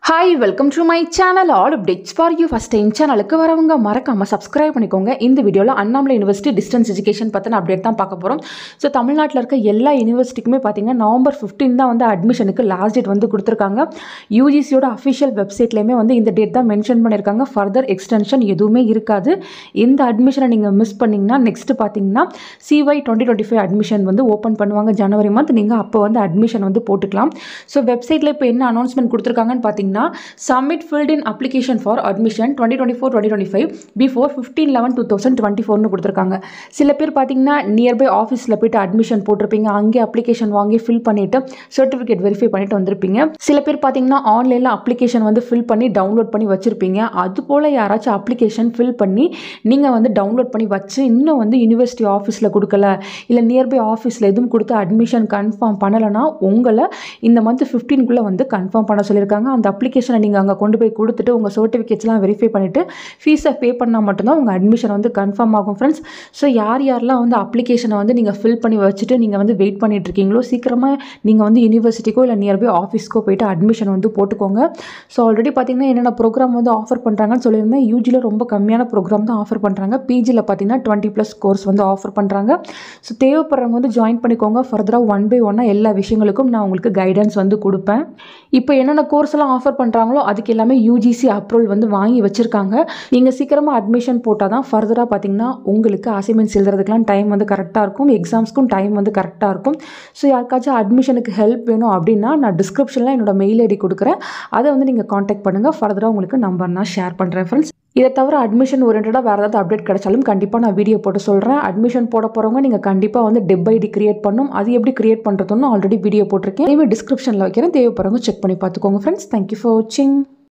hi welcome to my channel all updates for you first time சேனலுக்கு வரவங்க மறக்காமல் subscribe பண்ணிக்கோங்க இந்த வீடியோவில் அண்ணாமலை யூனிவர்சிட்டி டிஸ்டன்ஸ் எஜுகேஷன் பற்றின அப்டேட் தான் பார்க்க போகிறோம் ஸோ தமிழ்நாட்டில் இருக்க எல்லா யூனிவர்சிட்டிக்குமே பார்த்தீங்கன்னா நவம்பர் 15 தான் வந்து அட்மிஷனுக்கு லாஸ்ட் டேட் வந்து கொடுத்துருக்காங்க யூஜிசியோட அஃபிஷியல் வெப்சைட்லேயுமே வந்து இந்த டேட் தான் மென்ஷன் பண்ணியிருக்காங்க ஃபர்தர் எக்ஸ்டென்ஷன் எதுவுமே இருக்காது இந்த அட்மிஷனை நீங்கள் மிஸ் பண்ணிங்கன்னா நெக்ஸ்ட் பார்த்தீங்கன்னா CY twenty twenty five admission வந்து ஓப்பன் பண்ணுவாங்க ஜனவரி மந்த் நீங்கள் அப்போ வந்து அட்மிஷன் வந்து போட்டுக்கலாம் ஸோ வெப்சைட்டில் இப்போ என்ன அனௌன்ஸ்மெண்ட் கொடுத்துருக்காங்கன்னு பார்த்தீங்கன்னா submit filled in application for admission twenty twenty four twenty twenty five before fifteen eleven two thousand twenty ஃபோர்னு கொடுத்துருக்காங்க சில பேர் பார்த்தீங்கன்னா நியர்பை ஆஃபீஸில் போயிட்டு அட்மிஷன் போட்டிருப்பீங்க அங்கே அப்ளிகேஷன் வாங்கி ஃபில் பண்ணிவிட்டு சர்டிஃபிகேட் வெரிஃபை பண்ணிட்டு வந்திருப்பீங்க சில பேர் பார்த்தீங்கன்னா ஆன்லைனில் அப்ளிகேஷன் வந்து ஃபில் பண்ணி டவுன்லோட் பண்ணி வச்சுருப்பீங்க அது போல் யாராச்சும் அப்ளிகேஷன் ஃபில் பண்ணி நீங்கள் வந்து டவுன்லோட் பண்ணி வச்சு இன்னும் வந்து யூனிவர்சிட்டி ஆஃபீஸில் கொடுக்கல இல்லை நியர்பை ஆஃபீஸில் எதுவும் கொடுத்து அட்மிஷன் கன்ஃபார்ம் பண்ணலைன்னா உங்களை இந்த மந்த் ஃபிஃப்டீன்குள்ளே வந்து கன்ஃபார்ம் பண்ண சொல்லியிருக்காங்க அந்த அப்ளிகேஷனை நீங்கள் அங்கே கொண்டு போய் கொடுத்துட்டு உங்கள் சர்டிஃபிகேட்ஸ்லாம் வெரிஃபை பண்ணிவிட்டு ஃபீஸை பே பண்ணால் மட்டும்தான் உங்கள் அட்மிஷன் வந்து கன்ஃபார்ம் ஆகும் ஃப்ரெண்ட்ஸ் ஸோ யார் யாரெல்லாம் வந்து அப்ளிகேஷனை வந்து நீங்கள் ஃபில் பண்ணி வச்சுட்டு நீங்கள் வந்து வெயிட் பண்ணிட்டு இருக்கீங்களோ சீக்கிரமாக நீங்கள் வந்து யூனிவர்சிட்டிக்கோ இல்லை நியர்பை ஆஃபீஸ்க்கோ போயிட்டு அட்மிஷன் வந்து போட்டுக்கோங்க ஸோ ஆல்ரெடி பார்த்தீங்கன்னா என்னென்ன ப்ரோக்ராம் வந்து ஆஃபர் பண்ணுறாங்கன்னு சொல்லியிருந்தேன் யூஜியில் ரொம்ப கம்மியான ப்ரோக்ராம் தான் ஆஃபர் பண்ணுறாங்க பிஜியில் பார்த்தீங்கன்னா டுவெண்ட்டி ப்ளஸ் கோர்ஸ் வந்து ஆஃபர் பண்ணுறாங்க ஸோ தேவைப்படுறவங்க வந்து ஜாயின் பண்ணிக்கோங்க ஃபர்தராக ஒன் பை ஒன்னாக எல்லா விஷயங்களுக்கும் நான் உங்களுக்கு கைடன்ஸ் வந்து கொடுப்பேன் இப்போ என்னென்ன கோர்ஸ் எல்லாம் ஆஃபர் பண்ணுறாங்களோ அதுக்கு எல்லாமே யூஜிசி அப்ரூவல் வந்து வாங்கி வச்சுருக்காங்க நீங்கள் சீக்கிரமாக அட்மிஷன் போட்டால் தான் ஃபர்தராக பார்த்தீங்கன்னா உங்களுக்கு அசைன்மெண்ட்ஸ் எழுதுறதுக்குலாம் டைம் வந்து கரெக்டாக இருக்கும் எக்ஸாம்ஸ்க்கும் டைம் வந்து கரெக்டாக இருக்கும் ஸோ யாருக்காச்சும் அட்மிஷனுக்கு ஹெல்ப் வேணும் அப்படின்னா நான் டிஸ்கிரிப்ஷனில் என்னோட மெயில் ஐடி கொடுக்குறேன் அதை வந்து நீங்கள் காண்டாக்ட் பண்ணுங்கள் ஃபர்தராக உங்களுக்கு நம்பர் நான் ஷேர் பண்ணுறேன் ஃப்ரெண்ட்ஸ் இதை தவிர அட்மிஷன் ஓரியன்டாக வேறு ஏதாவது அப்டேட் கிடைச்சாலும் கண்டிப்பாக நான் வீடியோ போட்டு சொல்கிறேன் அட்மிஷன் போட போகிறவங்க நீங்கள் கண்டிப்பாக வந்து டெப் ஐடி கிரியேட் பண்ணும் அது எப்படி கிரியேட் பண்ணுறதுன்னு ஆல்ரெடி வீடியோ போட்டிருக்கேன் இதே டிஸ்கிரிப்ஷனில் வைக்கிறேன் தேவைப்படுறவங்க செக் பண்ணி பார்த்துக்கோங்க ஃப்ரெண்ட்ஸ் தேங்க்யூ ஃபார் வாட்சிங்